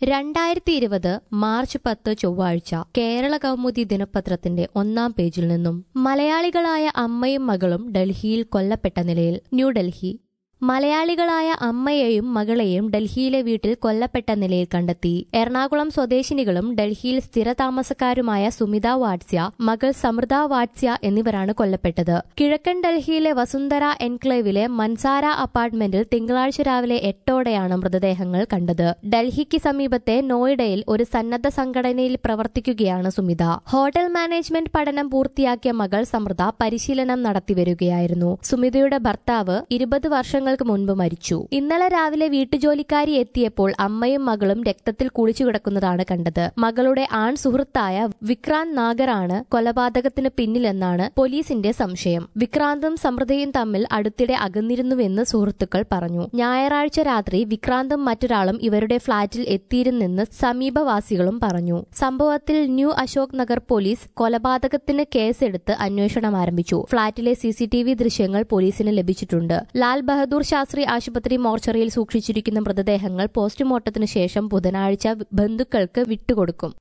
രണ്ടായിരത്തി ഇരുപത് മാർച്ച് പത്ത് ചൊവ്വാഴ്ച കേരള കൗമുദി ദിനപത്രത്തിന്റെ ഒന്നാം പേജിൽ നിന്നും മലയാളികളായ അമ്മയും മകളും ഡൽഹിയിൽ കൊല്ലപ്പെട്ട നിലയിൽ ന്യൂഡൽഹി മലയാളികളായ അമ്മയെയും മകളെയും ഡൽഹിയിലെ വീട്ടിൽ കൊല്ലപ്പെട്ട നിലയിൽ കണ്ടെത്തി എറണാകുളം സ്വദേശിനികളും ഡൽഹിയിൽ സ്ഥിരതാമസക്കാരുമായ സുമിത വാട്സ്യ മകൾ സമൃദ്ധ വാട്സ്യ എന്നിവരാണ് കൊല്ലപ്പെട്ടത് കിഴക്കൻ ഡൽഹിയിലെ വസുന്ധര എൻക്ലേവിലെ മൻസാര അപ്പാർട്ട്മെന്റിൽ തിങ്കളാഴ്ച രാവിലെ എട്ടോടെയാണ് മൃതദേഹങ്ങൾ കണ്ടത് ഡൽഹിക്ക് സമീപത്തെ നോയിഡയിൽ ഒരു സന്നദ്ധ സംഘടനയിൽ പ്രവർത്തിക്കുകയാണ് സുമിത ഹോട്ടൽ മാനേജ്മെന്റ് പഠനം പൂർത്തിയാക്കിയ മകൾ സമൃദ്ധ പരിശീലനം നടത്തിവരികയായിരുന്നു സുമിതയുടെ ഭർത്താവ് ഇരുപത് വർഷങ്ങൾക്ക് മുൻപ് മരിച്ചു ഇന്നലെ രാവിലെ വീട്ടുജോലിക്കാരി എത്തിയപ്പോൾ അമ്മയും മകളും രക്തത്തിൽ കുളിച്ചു കിടക്കുന്നതാണ് കണ്ടത് മകളുടെ ആൺ സുഹൃത്തായ വിക്രാന്ത് നാഗറാണ് കൊലപാതകത്തിന് പിന്നിലെന്നാണ് പോലീസിന്റെ സംശയം വിക്രാന്തും സമൃദ്ധയും തമ്മിൽ അടുത്തിടെ അകന്നിരുന്നുവെന്ന് സുഹൃത്തുക്കൾ പറഞ്ഞു ഞായറാഴ്ച രാത്രി വിക്രാന്തും മറ്റൊരാളും ഇവരുടെ ഫ്ളാറ്റിൽ എത്തിയിരുന്നെന്ന് സമീപവാസികളും പറഞ്ഞു സംഭവത്തിൽ ന്യൂ അശോക് നഗർ പോലീസ് കൊലപാതകത്തിന് കേസെടുത്ത് അന്വേഷണം ആരംഭിച്ചു ഫ്ളാറ്റിലെ സിസിടിവി ദൃശ്യങ്ങൾ പോലീസിന് ലഭിച്ചിട്ടുണ്ട് ലാൽ ബഹദൂർ ശാസ്ത്രി ആശുപത്രി മോർച്ചറിയിൽ സൂക്ഷിച്ചിരിക്കുന്ന മൃതദേഹങ്ങൾ പോസ്റ്റ്മോർട്ടത്തിനു ശേഷം ബുധനാഴ്ച ബന്ധുക്കൾക്ക് വിട്ടുകൊടുക്കും